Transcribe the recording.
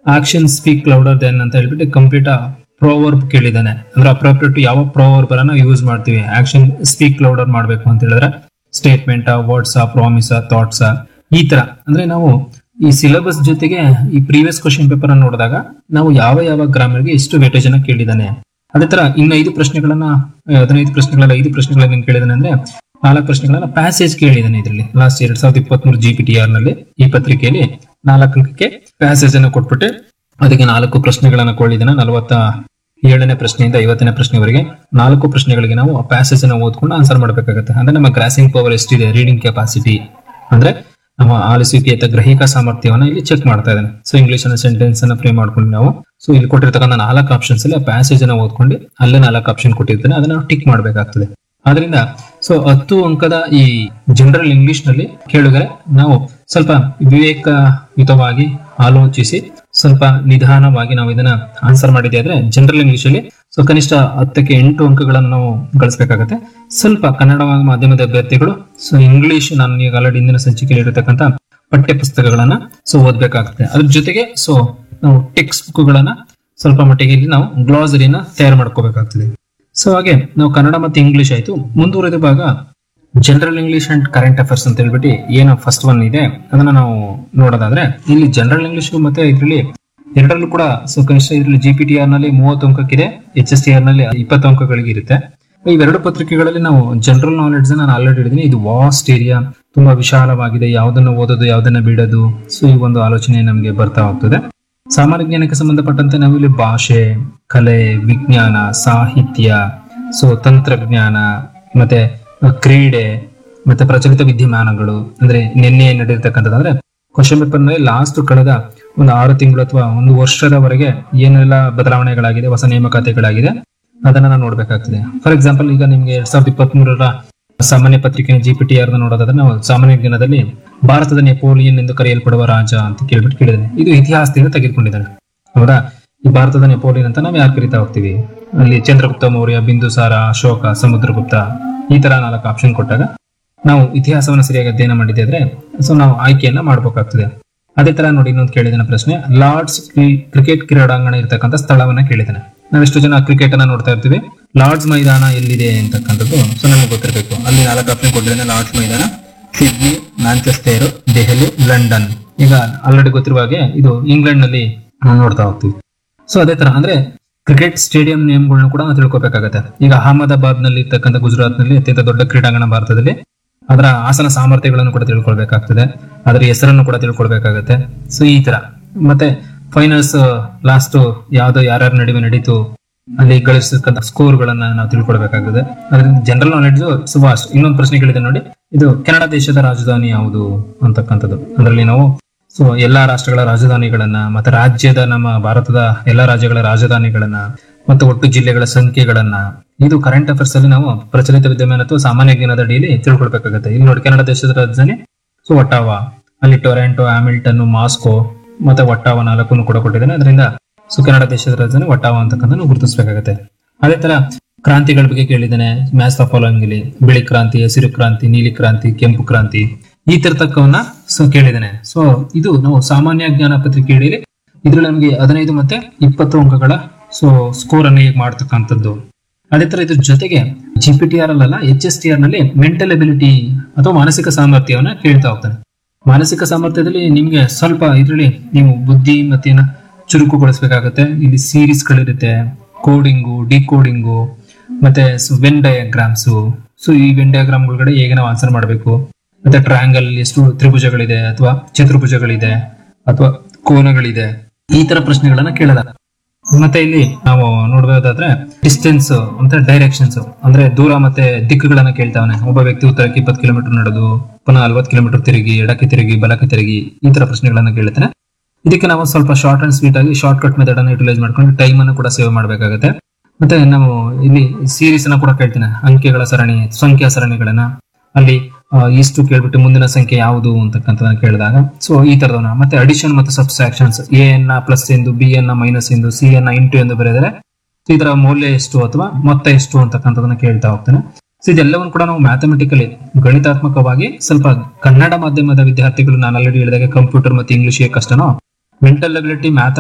action speak louder than ಅಂತ ಹೇಳ್ಬಿಟ್ಟು complete proverb ಕೇಳಿದಾನೆ ಅಂದ್ರೆ ಅಪ್ರೋಪ್ರಿಯೇಟ್ ಯಾವ ಪ್ರೋವರ್ಬ್ ಅನ್ನ ಯೂಸ್ ಮಾಡ್ತೀವಿ ಆಕ್ಷನ್ ಸ್ಪೀಕ್ ಲೌಡರ್ ಮಾಡ್ಬೇಕು ಅಂತ ಹೇಳಿದ್ರೆ ಸ್ಟೇಟ್ಮೆಂಟ್ ವರ್ಡ್ಸ್ ಪ್ರಾಮಿಸ್ ಥಾಟ್ಸ್ ಈ ತರ ಅಂದ್ರೆ ನಾವು ಈ ಸಿಲೆಬಸ್ ಜೊತೆಗೆ ಈ ಪ್ರೀವಿಯಸ್ ಕ್ವಶನ್ ಪೇಪರ್ ಅನ್ನು ನೋಡಿದಾಗ ನಾವು ಯಾವ ಯಾವ ಗ್ರಾಮರ್ಗೆ ಎಷ್ಟು ವೇಟೇಜ್ ಅನ್ನ ಕೇಳಿದಾನೆ ಅದೇ ತರ ಇನ್ನು ಐದು ಪ್ರಶ್ನೆಗಳನ್ನ ಆ, ಹದಿನೈದು ಪ್ರಶ್ನೆಗಳಲ್ಲಿ ಐದು ಪ್ರಶ್ನೆಗಳನ್ನ ಏನ್ ಕೇಳಿದಾನೆ ಅಂದ್ರೆ ನಾಲ್ಕು ಪ್ರಶ್ನೆಗಳನ್ನ ಪ್ಯಾಸೇಜ್ ಕೇಳಿದಾನೆ ಇದರಲ್ಲಿ ಲಾಸ್ಟ್ ಎರಡ್ ಸಾವಿರದ ಇಪ್ಪತ್ತ್ ಮೂರು ಜಿ ಪಿ ಟಿ ಆರ್ ನಲ್ಲಿ ಈ ಪತ್ರಿಕೆಯಲ್ಲಿ ನಾಲ್ಕು ಅಂಕಕ್ಕೆ ಪ್ಯಾಸೇಜ್ ಅನ್ನು ಕೊಟ್ಬಿಟ್ಟೆ ಅದಕ್ಕೆ ನಾಲ್ಕು ಪ್ರಶ್ನೆಗಳನ್ನ ಕೊಳ್ಳಿದ್ದಾನೆ ನಲವತ್ತ ಏಳನೇ ಪ್ರಶ್ನೆಯಿಂದ ಐವತ್ತನೇ ಪ್ರಶ್ನೆವರೆಗೆ ನಾಲ್ಕು ಪ್ರಶ್ನೆಗಳಿಗೆ ನಾವು ಆ ಪ್ಯಾಸೇಜ್ ಅನ್ನು ಓದ್ಕೊಂಡು ಆನ್ಸರ್ ಮಾಡಬೇಕಾಗುತ್ತೆ ಅಂದ್ರೆ ನಮ್ಮ ಗ್ರಾಸಿಂಗ್ ಪವರ್ ಎಷ್ಟಿದೆ ರೀಡಿಂಗ್ ಕೆಪಾಸಿಟಿ ಅಂದ್ರೆ ನಮ್ಮ ಆಲಿಸುವಿಕೆ ಅಥವಾ ಗ್ರಹಿಕಾ ಸಾಮರ್ಥ್ಯವನ್ನ ಇಲ್ಲಿ ಚೆಕ್ ಮಾಡ್ತಾ ಇದ್ದಾನೆ ಸೊ ಇಂಗ್ಲಿಷ್ ಅನ್ನ ಸೆಂಟೆನ್ಸ್ ಅನ್ನ ಫ್ರೇಮ್ ಮಾಡ್ಕೊಂಡು ನಾವು ಸೊ ಇಲ್ಲಿ ಕೊಟ್ಟಿರ್ತಕ್ಕಂಥ ನಾಲ್ಕು ಆಪ್ಷನ್ಸ್ ಅಲ್ಲಿ ಪ್ಯಾಸೇಜ್ ಅನ್ನ ಓದ್ಕೊಂಡು ಅಲ್ಲೇ ನಾಲ್ಕು ಆಪ್ಷನ್ ಕೊಟ್ಟಿರ್ತಾನೆ ಅದನ್ನ ನಾವು ಟಿಕ್ ಮಾಡಬೇಕಾಗ್ತದೆ ಆದ್ರಿಂದ ಸೊ ಹತ್ತು ಅಂಕದ ಈ ಜನರಲ್ ಇಂಗ್ಲಿಷ್ ನಲ್ಲಿ ಕೇಳಿದರೆ ನಾವು ಸ್ವಲ್ಪ ವಿವೇಕಯುತವಾಗಿ ಆಲೋಚಿಸಿ ಸ್ವಲ್ಪ ನಿಧಾನವಾಗಿ ನಾವು ಇದನ್ನ ಆನ್ಸರ್ ಮಾಡಿದೆ ಆದ್ರೆ ಜನರಲ್ ಇಂಗ್ಲಿಷ್ ಅಲ್ಲಿ ಸೊ ಕನಿಷ್ಠ ಹತ್ತಕ್ಕೆ ಎಂಟು ಅಂಕಗಳನ್ನು ನಾವು ಗಳಿಸಬೇಕಾಗತ್ತೆ ಸ್ವಲ್ಪ ಕನ್ನಡ ಮಾಧ್ಯಮದ ಅಭ್ಯರ್ಥಿಗಳು ಸೊ ಇಂಗ್ಲಿಷ್ ನಾನು ಈಗ ಆಲ್ರೆಡಿ ಇಂದಿನ ಸಂಚಿಕೆಯಲ್ಲಿ ಇರತಕ್ಕಂತ ಪಠ್ಯ ಪುಸ್ತಕಗಳನ್ನ ಸೊ ಓದ್ಬೇಕಾಗುತ್ತೆ ಅದ್ರ ಜೊತೆಗೆ ಸೊ ನಾವು ಟೆಕ್ಸ್ಟ್ ಬುಕ್ಗಳನ್ನ ಸ್ವಲ್ಪ ಮಟ್ಟಿಗೆ ಇಲ್ಲಿ ನಾವು ಗ್ಲಾಸರಿನ ತಯಾರು ಮಾಡ್ಕೋಬೇಕಾಗ್ತದೆ ಸೊ ಹಾಗೆ ನಾವು ಕನ್ನಡ ಮತ್ತೆ ಇಂಗ್ಲಿಷ್ ಆಯ್ತು ಮುಂದುವರೆದ ಭಾಗ general English and current affairs ಅಂತ ಹೇಳ್ಬಿಟ್ಟು ಏನು ಫಸ್ಟ್ ಒನ್ ಇದೆ ಅದನ್ನ ನಾವು ನೋಡೋದಾದ್ರೆ ಇಲ್ಲಿ ಜನರಲ್ ಇಂಗ್ಲಿಷ್ ಮತ್ತೆ ಇದರಲ್ಲಿ ಎರಡರಲ್ಲೂ ಕೂಡ ಸೊ ಕನಿಷ್ಠ ಇದರಲ್ಲಿ ಜಿ ಪಿ ಟಿ ಆರ್ ನಲ್ಲಿ ಮೂವತ್ತು ಅಂಕಕ್ಕಿದೆ ಎಚ್ ಎಸ್ ಟಿ ಆರ್ ನಲ್ಲಿ ಇಪ್ಪತ್ತು ಅಂಕಗಳಿಗೆ ಇರುತ್ತೆ ಇವೆರಡು ಪತ್ರಿಕೆಗಳಲ್ಲಿ ನಾವು ಜನರಲ್ ನಾಲೆಡ್ಜ್ ನಾನು ಆಲ್ರೆಡಿ ಹೇಳಿದ್ದೀನಿ ಇದು ವಾಸ್ಟ್ ಏರಿಯಾ ತುಂಬಾ ವಿಶಾಲವಾಗಿದೆ ಯಾವ್ದನ್ನ ಓದೋದು ಯಾವ್ದನ್ನ ಬಿಡೋದು ಸೊ ಈ ಒಂದು ಆಲೋಚನೆ ನಮಗೆ ಬರ್ತಾ ಹೋಗ್ತದೆ ಸಾಮಾನ್ಯ ಜ್ಞಾನಕ್ಕೆ ಸಂಬಂಧಪಟ್ಟಂತೆ ನಾವು ಇಲ್ಲಿ ಭಾಷೆ ಕಲೆ ವಿಜ್ಞಾನ ಸಾಹಿತ್ಯ ಸೊ ತಂತ್ರಜ್ಞಾನ ಮತ್ತೆ ಕ್ರೀಡೆ ಮತ್ತೆ ಪ್ರಚಲಿತ ವಿದ್ಯಮಾನಗಳು ಅಂದ್ರೆ ನಿನ್ನೆ ನಡೆದಿರ್ತಕ್ಕಂಥದ್ದು ಅಂದ್ರೆ ಕ್ವಶನ್ ಪೇಪರ್ ನಲ್ಲಿ ಲಾಸ್ಟ್ ಕಳೆದ ಒಂದು ಆರು ತಿಂಗಳು ಅಥವಾ ಒಂದು ವರ್ಷದವರೆಗೆ ಏನೆಲ್ಲ ಬದಲಾವಣೆಗಳಾಗಿದೆ ಹೊಸ ನೇಮಕಾತಿಗಳಾಗಿದೆ ಅದನ್ನ ನಾವು ನೋಡ್ಬೇಕಾಗ್ತದೆ ಫಾರ್ ಎಕ್ಸಾಂಪಲ್ ಈಗ ನಿಮ್ಗೆ ಎರಡ್ ಸಾವಿರದ ಇಪ್ಪತ್ತ್ ಮೂರರ ಸಾಮಾನ್ಯ ಪತ್ರಿಕೆ ಜಿ ಪಿ ಟಿ ಆರ್ ನೋಡೋದಾದ್ರೆ ನಾವು ಸಾಮಾನ್ಯ ಜ್ಞಾನದಲ್ಲಿ ಭಾರತದ ನೆಪೋಲಿಯನ್ ಎಂದು ಕರೆಯಲ್ಪಡುವ ರಾಜ ಅಂತ ಕೇಳ್ಬಿಟ್ಟು ಕೇಳಿದ್ದಾನೆ ಇದು ಇತಿಹಾಸದಿಂದ ತೆಗೆದುಕೊಂಡಿದ್ದಾನೆ ಹೌದಾ ಈ ಭಾರತದ ನೆಪೋಲಿಯನ್ ಅಂತ ನಾವು ಯಾರು ಕರಿತಾ ಹೋಗ್ತೀವಿ ಅಲ್ಲಿ ಚಂದ್ರಗುಪ್ತ ಮೌರ್ಯ ಬಿಂದುಸಾರ ಅಶೋಕ ಸಮುದ್ರಗುಪ್ತ ಈ ತರ ನಾಲ್ಕು ಆಪ್ಷನ್ ಕೊಟ್ಟಾಗ ನಾವು ಇತಿಹಾಸವನ್ನ ಸರಿಯಾಗಿ ಅಧ್ಯಯನ ಮಾಡಿದ್ದೆ ಆದ್ರೆ ಸೊ ನಾವು ಆಯ್ಕೆಯನ್ನ ಮಾಡ್ಬೇಕಾಗ್ತದೆ ಅದೇ ತರ ನೋಡಿ ಇನ್ನೊಂದು ಕೇಳಿದಾನೆ ಪ್ರಶ್ನೆ ಲಾರ್ಡ್ಸ್ ಕ್ರಿಕೆಟ್ ಕ್ರೀಡಾಂಗಣ ಇರತಕ್ಕಂಥ ಸ್ಥಳವನ್ನ ಕೇಳಿದಾನೆ ನಾವೆಷ್ಟು ಜನ ಕ್ರಿಕೆಟ್ ಅನ್ನ ನೋಡ್ತಾ ಇರ್ತೀವಿ ಲಾರ್ಡ್ಸ್ ಮೈದಾನ ಎಲ್ಲಿದೆ ಅಂತಕ್ಕಂಥದ್ದು ಸೊ ನಮಗೆ ಗೊತ್ತಿರಬೇಕು ಅಲ್ಲಿ ನಾಲ್ಕು ಆಪ್ಷನ್ ಕೊಟ್ಟಿದ್ದಾನೆ ಲಾರ್ಡ್ಸ್ ಮೈದಾನ ಸಿಡ್ನಿ ಮ್ಯಾಂಚೆಸ್ಟರ್ ದೆಹಲಿ ಲಂಡನ್ ಈಗ ಆಲ್ರೆಡಿ ಗೊತ್ತಿರುವ ಹಾಗೆ ಇದು ಇಂಗ್ಲೆಂಡ್ ನಲ್ಲಿ ನಾವು ನೋಡ್ತಾ ಹೋಗ್ತೀವಿ ಸೊ ಅದೇ ತರ ಅಂದ್ರೆ ಕ್ರಿಕೆಟ್ ಸ್ಟೇಡಿಯಂ ನೇಮ್ಗಳನ್ನ ಕೂಡ ನಾವು ತಿಳ್ಕೊಬೇಕಾಗತ್ತೆ ಈಗ ಅಹಮದಾಬಾದ್ ನಲ್ಲಿ ಇರ್ತಕ್ಕಂಥ ಗುಜರಾತ್ ನಲ್ಲಿ ಅತ್ಯಂತ ದೊಡ್ಡ ಕ್ರೀಡಾಂಗಣ ಭಾರತದಲ್ಲಿ ಅದರ ಆಸನ ಸಾಮರ್ಥ್ಯಗಳನ್ನು ಕೂಡ ತಿಳ್ಕೊಳ್ಬೇಕಾಗ್ತದೆ ಅದರ ಹೆಸರನ್ನು ಕೂಡ ತಿಳ್ಕೊಳ್ಬೇಕಾಗತ್ತೆ ಸೊ ಈ ತರ ಮತ್ತೆ ಫೈನಲ್ಸ್ ಲಾಸ್ಟ್ ಯಾವ್ದು ಯಾರ್ಯಾರ ನಡುವೆ ನಡೀತು ಅಲ್ಲಿ ಗಳಿಸತಕ್ಕಂಥ ಸ್ಕೋರ್ ಗಳನ್ನ ನಾವು ತಿಳ್ಕೊಳ್ಬೇಕಾಗುತ್ತೆ ಅದರಿಂದ ಜನರಲ್ ನಾಲೆಡ್ಜ್ ಸುಭಾಷ್ ಇನ್ನೊಂದು ಪ್ರಶ್ನೆ ಕೇಳಿದೆ ನೋಡಿ ಇದು ಕೆನಡಾ ದೇಶದ ರಾಜಧಾನಿ ಯಾವುದು ಅಂತಕ್ಕಂಥದ್ದು ಅದರಲ್ಲಿ ನಾವು ಸೊ ಎಲ್ಲಾ ರಾಷ್ಟ್ರಗಳ ರಾಜಧಾನಿಗಳನ್ನ ಮತ್ತೆ ರಾಜ್ಯದ ನಮ್ಮ ಭಾರತದ ಎಲ್ಲಾ ರಾಜ್ಯಗಳ ರಾಜಧಾನಿಗಳನ್ನ ಮತ್ತು ಒಟ್ಟು ಜಿಲ್ಲೆಗಳ ಸಂಖ್ಯೆಗಳನ್ನ ಇದು ಕರೆಂಟ್ ಅಫೇರ್ಸ್ ಅಲ್ಲಿ ನಾವು ಪ್ರಚಲಿತ ವಿದ್ಯಮಾನ ಅಥವಾ ಸಾಮಾನ್ಯ ಜ್ಞಾನದ ಅಡಿಯಲ್ಲಿ ತಿಳ್ಕೊಳ್ಬೇಕಾಗುತ್ತೆ ಇಲ್ಲಿ ನೋಡಿ ಕೆನಡಾ ದೇಶದ ರಾಜಧಾನಿ ಸೊ ಒಟ್ಟಾವಾ ಅಲ್ಲಿ ಟೊರೆಂಟೋ ಹ್ಯಾಮಿಲ್ಟನ್ ಮಾಸ್ಕೋ ಮತ್ತೆ ಒಟ್ಟಾವ ನಾಲ್ಕು ಕೂಡ ಕೊಟ್ಟಿದ್ದಾನೆ ಅದರಿಂದ ಸೊ ಕೆನಡಾ ದೇಶದ ರಾಜಧಾನಿ ಒಟ್ಟಾವ ಅಂತಕ್ಕಂಥ ನಾವು ಗುರುತಿಸಬೇಕಾಗುತ್ತೆ ಅದೇ ತರ ಕ್ರಾಂತಿಗಳ ಬಗ್ಗೆ ಕೇಳಿದ್ದಾನೆ ಮ್ಯಾಸ್ ಆಫ್ ಫಾಲೋಯಿಂಗ್ ಇಲ್ಲಿ ಬಿಳಿ ಕ್ರಾಂತಿ ಹಸಿರು ಕ್ರಾಂತಿ ನೀಲಿ ಕ್ರಾಂತಿ ಕೆಂಪು ಕ್ರಾಂತಿ ಈ ತರತಕ್ಕವನ್ನ ಸೊ ಕೇಳಿದ್ದಾನೆ ಸೊ ಇದು ನಾವು ಸಾಮಾನ್ಯ ಜ್ಞಾನ ಪತ್ರಿಕೆ ಅಡಿಯಲ್ಲಿ ಇದ್ರಲ್ಲಿ ನಮಗೆ ಹದಿನೈದು ಮತ್ತೆ ಇಪ್ಪತ್ತು ಅಂಕಗಳ ಸೊ ಸ್ಕೋರ್ ಅನ್ನು ಹೇಗೆ ಮಾಡ್ತಕ್ಕಂಥದ್ದು ಅದೇ ತರ ಇದ್ರ ಜೊತೆಗೆ ಜಿ ಪಿ ಟಿ ಆರ್ ಅಲ್ಲ ಎಚ್ ಎಸ್ ಟಿ ಆರ್ ನಲ್ಲಿ ಮೆಂಟಲ್ ಎಬಿಲಿಟಿ ಅಥವಾ ಮಾನಸಿಕ ಸಾಮರ್ಥ್ಯವನ್ನ ಕೇಳ್ತಾ ಹೋಗ್ತಾನೆ ಮಾನಸಿಕ ಸಾಮರ್ಥ್ಯದಲ್ಲಿ ನಿಮ್ಗೆ ಸ್ವಲ್ಪ ಇದರಲ್ಲಿ ನೀವು ಬುದ್ಧಿ ಮತ್ತೇನ ಚುರುಕುಗೊಳಿಸ್ಬೇಕಾಗತ್ತೆ ಇಲ್ಲಿ ಸೀರೀಸ್ ಗಳಿರುತ್ತೆ ಕೋಡಿಂಗು ಡಿಕೋಡಿಂಗು ಮತ್ತೆ ವೆನ್ ಡಯಾಗ್ರಾಮ್ಸು ಸೊ ಈ ವೆನ್ ಡಯಾಗ್ರಾಮ್ ಒಳಗಡೆ ಹೇಗೆ ನಾವು ಆನ್ಸರ್ ಮಾಡಬೇಕು ಮತ್ತೆ ಟ್ರಯಾಂಗಲ್ ಎಷ್ಟು ತ್ರಿಭುಜಗಳಿದೆ ಅಥವಾ ಚತುರ್ಭುಜಗಳಿದೆ ಅಥವಾ ಕೋನಗಳಿದೆ ಈ ತರ ಪ್ರಶ್ನೆಗಳನ್ನ ಕೇಳಲಾಗ ಮತ್ತೆ ಇಲ್ಲಿ ನಾವು ನೋಡಬಹುದಾದ್ರೆ ಡಿಸ್ಟೆನ್ಸ್ ಮತ್ತೆ ಡೈರೆಕ್ಷನ್ಸ್ ಅಂದ್ರೆ ದೂರ ಮತ್ತೆ ದಿಕ್ಕುಗಳನ್ನ ಕೇಳ್ತಾವನೆ ಒಬ್ಬ ವ್ಯಕ್ತಿ ಉತ್ತರಕ್ಕೆ ಇಪ್ಪತ್ತು ಕಿಲೋಮೀಟರ್ ನಡೆದು ಪುನಃ ಅಲ್ವತ್ತು ಕಿಲೋಮೀಟರ್ ತಿರುಗಿ ಎಡಕ್ಕೆ ತಿರುಗಿ ಬಲಕ್ಕೆ ತಿರುಗಿ ಈ ತರ ಪ್ರಶ್ನೆಗಳನ್ನ ಕೇಳ್ತಾನೆ ಇದಕ್ಕೆ ನಾವು ಸ್ವಲ್ಪ ಶಾರ್ಟ್ ಅಂಡ್ ಸ್ವೀಟ್ ಆಗಿ ಶಾರ್ಟ್ ಕಟ್ ಮೆಥಡ್ ಅನ್ನು ಯುಟಿಲೈಸ್ ಮಾಡ್ಕೊಂಡು ಟೈಮ್ ಅನ್ನು ಕೂಡ ಸೇವ್ ಮಾಡಬೇಕಾಗುತ್ತೆ ಮತ್ತೆ ನಾವು ಇಲ್ಲಿ ಸೀರೀಸ್ ಅನ್ನ ಕೂಡ ಕೇಳ್ತೇನೆ ಅಂಕೆಗಳ ಸರಣಿ ಸಂಖ್ಯಾ ಸರಣಿಗಳನ್ನ ಅಲ್ಲಿ ಆ, ಇಷ್ಟು ಕೇಳ್ಬಿಟ್ಟು ಮುಂದಿನ ಸಂಖ್ಯೆ ಯಾವುದು ಅಂತಕ್ಕಂಥದ್ದನ್ನ ಕೇಳಿದಾಗ ಸೊ ಈ ತರದವನ್ನ ಮತ್ತೆ ಅಡಿಷನ್ ಮತ್ತು ಸಬ್ಸ್ಟ್ರಾಕ್ಷನ್ಸ್ ಎ ಎನ್ನ ಪ್ಲಸ್ ಎಂದು ಬಿ ಎನ್ನ ಮೈನಸ್ ಎಂದು ಸಿ ಎನ್ನ ಇಂಟು ಎಂದು ಬರೆದರೆ ಸೊ ಇದರ ಮೌಲ್ಯ ಎಷ್ಟು ಅಥವಾ ಮೊತ್ತ ಎಷ್ಟು ಅಂತಕ್ಕಂಥದನ್ನ ಕೇಳ್ತಾ ಹೋಗ್ತಾನೆ ಸೊ ಇದೆಲ್ಲವನ್ನು ಕೂಡ ನಾವು ಮ್ಯಾಥಮೆಟಿಕಲಿ ಗಣಿತಾತ್ಮಕವಾಗಿ ಸ್ವಲ್ಪ ಕನ್ನಡ ಮಾಧ್ಯಮದ ವಿದ್ಯಾರ್ಥಿಗಳು ನಾನು ಆಲ್ರೆಡಿ ಹೇಳಿದಾಗ ಕಂಪ್ಯೂಟರ್ ಮತ್ತು ಇಂಗ್ಲಿಷ್ ಕಷ್ಟನೋ ಮೆಂಟಲ್ ಅಬಿಲಿಟಿ ಮ್ಯಾಥ